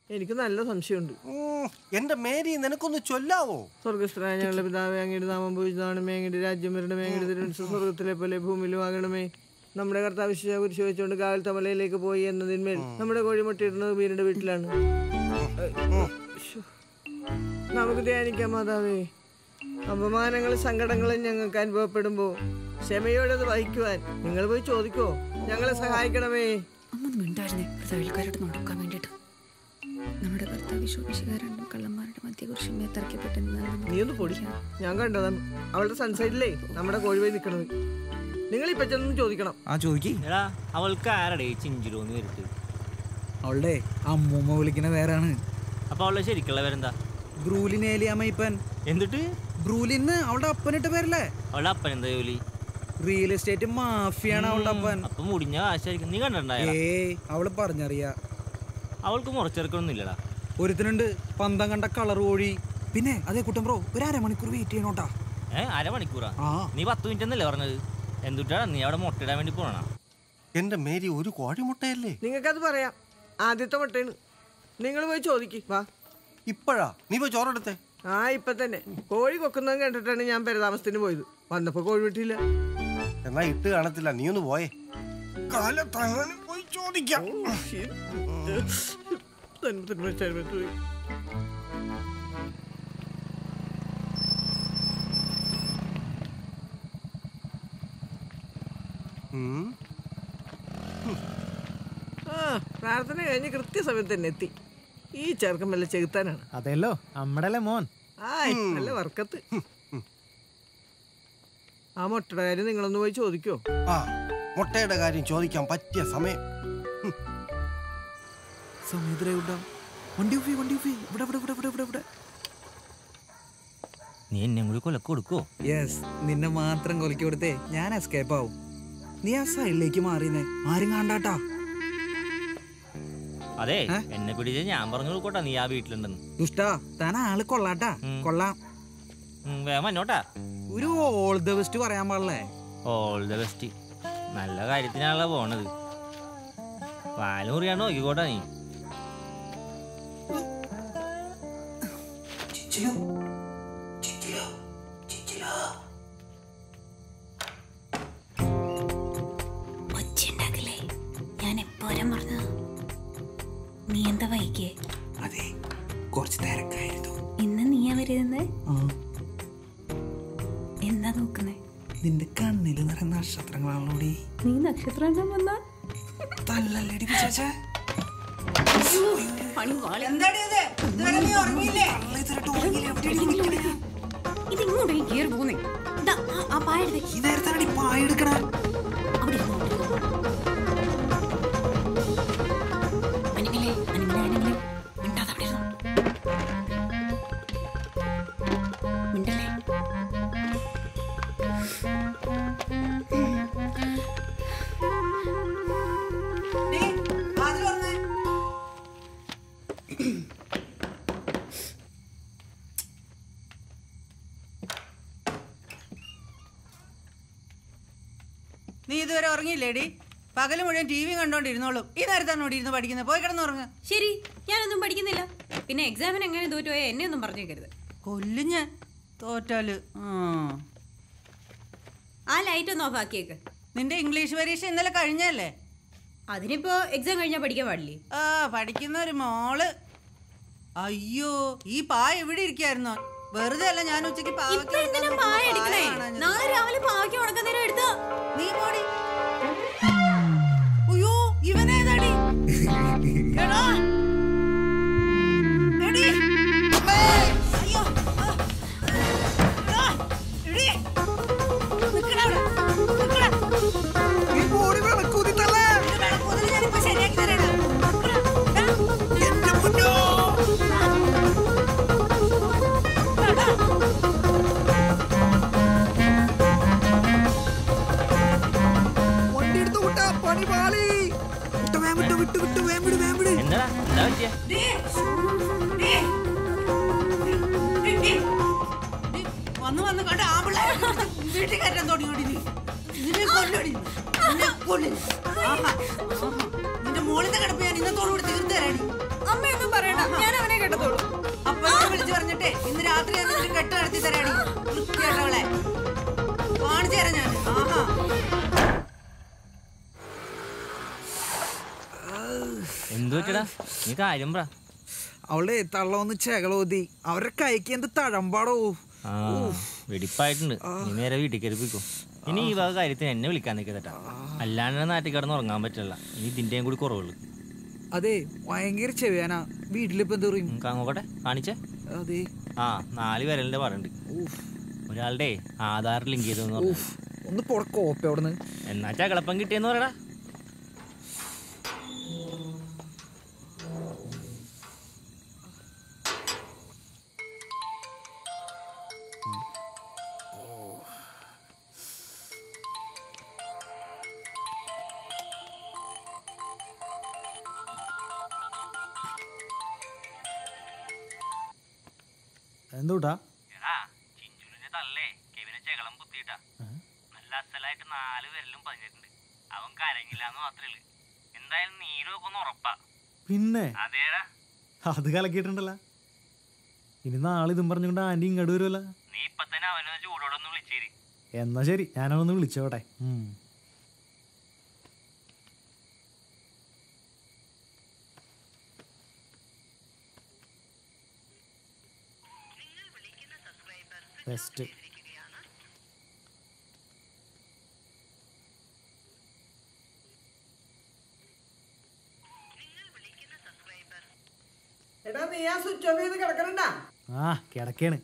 എനിക്ക് നല്ല സംശയമുണ്ട് ഉം, എന്റെ മേരി നിനക്കൊന്ന് ചൊല്ലാവോ സ്വർഗസ്ഥനായ ഞങ്ങളുടെ പിതാവേ അങ്ങയുടെ നാമം പൂജിതാണമേ അങ്ങയുടെ രാജ്യം വരണമേ അങ്ങയുടെ തിരുവനന്തപുരം സ്വർഗത്തിലെ പോലെ ഭൂമിയിലും ആകണമേ നമ്മുടെ കർത്താവ് വിശ്വ കുരിശ് വെച്ചുകൊണ്ട് കാവൽ തമലയിലേക്ക് പോയി എന്നതിന്മേൽ നമ്മുടെ കോഴിമുട്ടയിടുന്നത് വീടിന്റെ വീട്ടിലാണ് ശ്ശോ. നമുക്ക് ധ്യാനിക്കാം മാതാവേ അപമാനങ്ങളും സങ്കടങ്ങളും ഞങ്ങൾക്ക് അനുഭവപ്പെടുമ്പോൾ ക്ഷമയോടെ അത് വഹിക്കുവാൻ നിങ്ങൾ പോയി ചോദിക്കോ ഞങ്ങളെ സഹായിക്കണമേ അമ്മ മിണ്ടായിരുന്നേ തൊഴിൽക്കാരോട് നടക്കാൻ വേണ്ടിയിട്ട് നമ്മുടെ കർത്താവ് ശോഭിച്ചുകാരണ്ടും കള്ളന്മാരുടെ മധ്യകുറിശമേ തറയ്ക്കപ്പെട്ടെന്ന് നീ ഒന്ന് പൊടി ഞാൻ കണ്ടതാണ് അവളുടെ സൺസൈഡിലേ നമ്മുടെ കോഴി പോയി നിൽക്കണത് നിങ്ങൾ ഇപ്പൊ ചെന്ന് ചോദിക്കണം ആ ചോദിക്കി എടാ അവൾക്ക് ആരടേ ചിഞ്ചിലോന്ന് വരുത്ത് അവളുടെ അമ്മൂമ്മ വിളിക്കുന്ന പേരാണ് അപ്പൊ അവളുടെ ശരിക്കുള്ള പേരെന്താ ബ്രൂലിൻ ഏലിയാമയ്പ്പൻ എന്നിട്ട് ബ്രൂലിന്ന് അവളുടെ അപ്പനിട്ട പേരല്ലേ അവളുടെ അപ്പൻ എന്താ ജോലി റിയൽ എസ്റ്റേറ്റ് മാഫിയാണ് അവളുടെ അപ്പൻ അപ്പൊ മുടിഞ്ഞ കാശായിരിക്കും നീ കണ്ടിട്ടുണ്ടായ ഏയ് അവള് പറഞ്ഞറിയാ അവൾക്ക് മുറച്ചെറുക്കൊന്നും ഇല്ലടാ ഒരുത്തനുണ്ട് പന്തം കണ്ട കളർ കോഴി പിന്നെ അതേ കുട്ടം ബ്രോ ഒരു അരമണിക്കൂർ വെയിറ്റ് ചെയ്യണോട്ടാ ഏ അരമണിക്കൂറാ ആ നീ പത്ത് മിനിറ്റ് എന്നല്ലേ പറഞ്ഞത് എന്തുട്ടാ നീ അവിടെ മുട്ടയിടാൻ വേണ്ടി പോണ എന്റെ മേരി ഒരു കോഴിമുട്ടയല്ലേ നിങ്ങൾക്കത് പറയാം ആദ്യത്തെ മുട്ടയാണ് നിങ്ങൾ പോയി ചോദിക്ക് വാ ഇപ്പോഴാ നീ പോയി ചോറെടുത്തേ ആ ഇപ്പൊ തന്നെ കോഴി കൊക്കുന്നത് കണ്ടിട്ടാണ് ഞാൻ പെരതാമസത്തിന് പോയത് വന്നപ്പോ കോഴി വിട്ടില്ല എന്നാ ഇട്ട് കാണത്തില്ല നീ ഒന്ന് പോയേ കാലത്തങ്ങനെ പോയി ചോദിക്കാം ഉം. ആ പ്രാർത്ഥന കഴിഞ്ഞ് കൃത്യസമയത്ത് തന്നെ എത്തി ഈ ചെറുക്കം വല്ല ചെകുത്താനാണ് അതെല്ലോ നമ്മടല്ലേ മോൻ ആയ് നല്ല വർക്കത്ത് ആ മുട്ടയുടെ കാര്യം നിങ്ങളൊന്ന് പോയി ചോദിക്കോ ആ മുട്ടയുടെ കാര്യം ചോദിക്കാൻ പറ്റിയ സമയം സമുദ്രം വണ്ടി ഉപ്പി വണ്ടി ഉപ്പി ഇവിടെ ഇവിടെ ഇവിടെ ഇവിടെ ഇവിടെ ഇവിടെ നീ എന്നെ കൂടി കൊലക്ക് കൊടുക്കോ യെസ് നിന്നെ മാത്രം കൊലക്കി കൊടുത്തേ ഞാൻ എസ്കേപ്പ് ആവും നീ ആ സൈഡിലേക്ക് മാറിയെന്നേ ആരും കാണാട്ടാ അതെ എന്നെ പിടിച്ച് ഞാൻ പറഞ്ഞു കൊടുക്കോട്ടാ നീ ആ വീട്ടിലുണ്ടെന്ന് ദുഷ്ടാ താൻ ആള് കൊള്ളാട്ടാ ഉം. കൊള്ളാം ഉം, വേഗം വന്നോട്ടാ ഒരു ഓൾ ദ ബെസ്റ്റ് പറയാൻ പാടില്ലേ ഓൾ ദ ബെസ്റ്റ് നല്ല കാര്യത്തിനാണല്ലോ പോണത് പാലൂറിയാണോ നോക്കിക്കോട്ടാ നീ ഒച്ചുണ്ടാക്കില്ലേ ഞാൻ എപ്പോഴും പറഞ്ഞത് നീ എന്താ വൈകിയേ അതെ കുറച്ച് തിരക്കായിരുന്നു ഇന്ന് നീയാ വരുന്നത് ആ എന്താ നോക്കുന്നേ നിന്റെ കണ്ണിൽ നിറയെ നക്ഷത്രങ്ങളാണല്ലോടി നീ നക്ഷത്രം വന്നാ തല്ലല്ലേടി പിശാചേ. പണി വാളി ഇത് ഇങ്ങോട്ടേക്ക് കയറി പോകുന്നേ ഇതാ, ആ- ആ പായ എടുത്തേ. ഈ നേരത്താണടി പായ എടുക്കണ അവിടെ ഇരുന്നോ, അവിടെ ഇരുന്നോ. അനിമലേ, അനിമലേ, അനിമലേ. മിണ്ടാതെ അവിടെ ഇരുന്നോ. മിണ്ടല്ലേ നീ ഇതുവരെ ഉറങ്ങിയില്ലേടി പകല് മുഴുവൻ ടി വി കണ്ടോണ്ടിരുന്നോളും ഈ നേരത്താണ് ഇവിടെ ഇരുന്ന് പഠിക്കുന്നത് പോയി കിടന്നുറങ്ങ് ശരി ഞാനൊന്നും പഠിക്കുന്നില്ല പിന്നെ എക്സാമിന് എങ്ങനെ തോറ്റുപോയാ എന്നെ ഒന്നും പറഞ്ഞേക്കരുത് കൊല്ലും ഞാൻ തോറ്റാല് ആ. ആ ലൈറ്റ് ഒന്ന് ഓഫ് ആക്കിയേക്ക് നിന്റെ ഇംഗ്ലീഷ് പരീക്ഷ ഇന്നലെ കഴിഞ്ഞല്ലേ അതിനിപ്പോ എക്സാം കഴിഞ്ഞാൽ പഠിക്കാൻ പാടില്ലേ ആ പഠിക്കുന്ന ഒരു മോള് അയ്യോ ഈ പായ ഇവിടെ ഇരിക്കായിരുന്നോ വെറുതെ അല്ല ഞാൻ ഉച്ചക്ക് പാവയ്ക്ക ഇപ്പൊ എന്തിനാ വെക്കാൻ പായ പായ എടുക്കണേ കാണാഞ്ഞത്. നാളെ രാവിലെ പാവയ്ക്ക് ഉണക്കാൻ നേരം എടുത്തോ നീ പോടി അയ്യോ ഇവനേതാടി എടാ എടി അമ്മേ! അയ്യോ ആ. എടാ, എടി. നിക്കടാ അവിടെ. നിക്കടാ. ഈ ബോഡി വിളക്കൂതിട്ടല്ലേ ഇത് വിളക്കൂതൽ ഞാനിപ്പോ ശരിയാക്കി തരാടാ. നിക്കടാ. എടാ. എന്റെ പൊന്നോ എടാ. വണ്ടി എടുത്തു വിട്ടാ പണി പാളി വിട്ടു വേം വിട്ടു വിട്ടു വിട്ടു വേം വിട് വേം വിട് എന്താടാ എന്താ പറ്റിയ ഡി. ഡി. ഡി, ഡി. ഡി. വന്ന് വന്ന് കണ്ട ആമ്പിള്ളേരെ വീട്ടിൽ കയറ്റാൻ തുടങ്ങിയോടി നീ നിന്നെ കൊല്ലടി നിന്നെ കൊല്ലും ആഹാ, ആഹാ. നിന്റെ മോളിന്റെ കിടപ്പ് ഞാൻ ഇന്നത്തോടുകൂടി തീർത്തു തരാടി അമ്മയൊന്നും പറയണ്ട കെട്ട് നടത്തി തരാടി വൃത്തിയായിട്ടവളെ കാണിച്ചു തരാം ഞാൻ ആഹാ എന്തു പറ്റടാ നീ കാര്യം പറ അവളുടെ തള്ളവന്ന് ചെകളോതി അവരുടെ കൈക്ക് എന്ത് തഴമ്പാടോ ആ വെടിപ്പായിട്ടുണ്ട് നീ നേരെ വീട്ടിൽ കയറിപ്പിക്കോ ഇനി ഈ വക കാര്യത്തിന് എന്നെ വിളിക്കാൻ നിൽക്കതട്ടാ അല്ലാണ്ട് നാട്ടിൽ കിടന്ന് ഉറങ്ങാൻ പറ്റില്ല ഇനി ഇതിന്റെയും കൂടി കുറവുള്ളു അതെ ഭയങ്കര ചെവിയാനാ വീട്ടിലിപ്പോ എന്ത് പറയും നമുക്ക് അങ്ങോട്ടെ കാണിച്ചേ അതെ ആ നാല് പേരലിന്റെ പറയുന്നുണ്ട് ഒരാളുടെ ആധാർ ലിങ്ക് ചെയ്തെന്ന് പറഞ്ഞു ഒന്ന് പോട കോപ്പ അവിടുന്ന് എന്നാ ചകളപ്പം കിട്ടിയെന്ന് പറയടാ എന്തുട്ടാ ചിഞ്ചുലിന്റെ തള്ളേ കെവിനെ ചെകളം കുത്തിയിട്ടാ നല്ല അസലായിട്ട് നാല് പേരിലും പറഞ്ഞിട്ടുണ്ട് അവൻ കരങ്ങില്ല എന്ന് മാത്രമേ ഉള്ളൂ എന്തായാലും നീരൊക്കെ ഒന്ന് ഉറപ്പാ പിന്നെ അതേടാ അത് കലക്കിയിട്ടുണ്ടല്ലോ ഇനി നാളെ ഇതും പറഞ്ഞുകൊണ്ട് ആൻറ്റി ഇങ്ങോട്ട് വരുമല്ലോ നീ ഇപ്പൊ തന്നെ അവനൊന്ന് ചൂടോടൊന്ന് വിളിച്ചേരി എന്നാ ശരി ഞാനവന്ന് വിളിച്ചോട്ടെ ഉം. ബെസ്റ്റ് എടാ നീ ആ സ്വിച്ച് ഓഫ് ചെയ്ത് കിടക്കണണ്ടാ ആ കിടക്കാണ്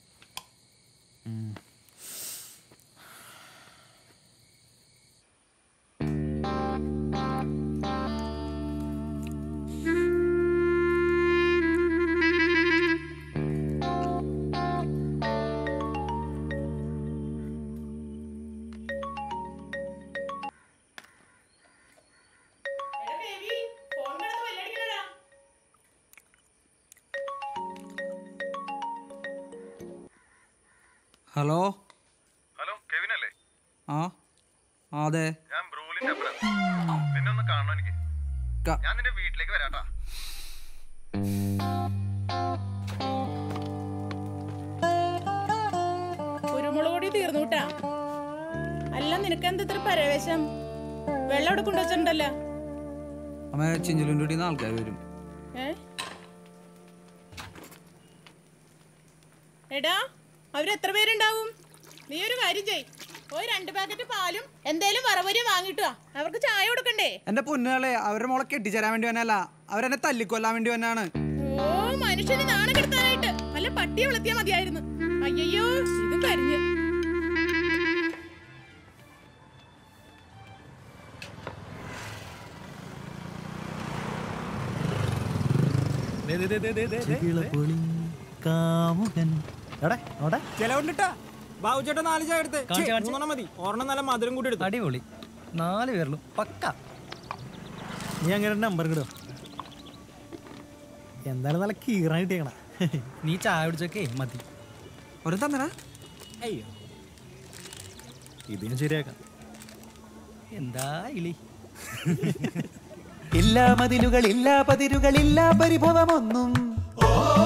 ഹലോ ഹലോ കെവിൻ അല്ലേ ആ ആ, അതെ ഞാൻ ബ്രൂലിന്റെ അപ്പുറം നിന്നെ ഒന്ന് കാണണം എനിക്ക് ക- ഞാൻ നിന്റെ വീട്ടിലേക്ക് വരാട്ടാ കുരുമുളക് പൊടി തീർന്നുട്ടാ അല്ല നിനക്ക് എന്താ ഇത്ര പരവേശം വെള്ളം അവിടെ കൊണ്ടുവച്ചിട്ടുണ്ടല്ലോ അമ്മ ചിഞ്ചുലിൻ്റെ കൂടി ആൾക്കാർ വരും ഏ എടാ അവരെത്ര പേരുണ്ടാവും നീ ഒരു കാര്യം ചെയ് പോയി രണ്ട് പാക്കറ്റ് പാലും എന്തേലും വറവരി വാങ്ങിട്ടോ അവർക്ക് ചായ കൊടുക്കണ്ടേ എന്റെ പൊന്നുകളെ അവരുടെ മോളെ കെട്ടിച്ചേരാൻ വേണ്ടി വന്നല്ല അവരെന്നെ തല്ലിക്കൊല്ലാൻ വേണ്ടി വന്നാണ് ഓ മനുഷ്യന് നാണം കെടുത്താനായിട്ട് നല്ല പട്ടിയെ വളർത്തിയാ മതിയായിരുന്നു അയ്യോ ഇത് കരിഞ്ഞ് ചികിളപ്പൊളി കാമുകൻ എടേ അവിടെ ചെലവുണ്ടിട്ടാ ബാബുചേട്ടൻ നാല് ചായ എടുത്ത് മൂന്നെണ്ണം മതി ഒരെണ്ണം നല്ല മധുരം കൂടി എടുത്തു അടിപൊളി നാല് പേരിലും പക്ക നീ അങ്ങനെ നമ്പർ കിടുക എന്തായാലും നല്ല കീറാൻ കിട്ടിയേക്കണ നീ ചായ കുടിച്ചൊക്കെ മതി ഒരു തന്നടാ അയ്യോ ഇത് ഞാൻ ശരിയാക്കാം എന്താ ഇളി ഇല്ലാ മതിലുകൾ ഇല്ലാ പതിരുകൾ ഇല്ലാ പരിഭവമൊന്നും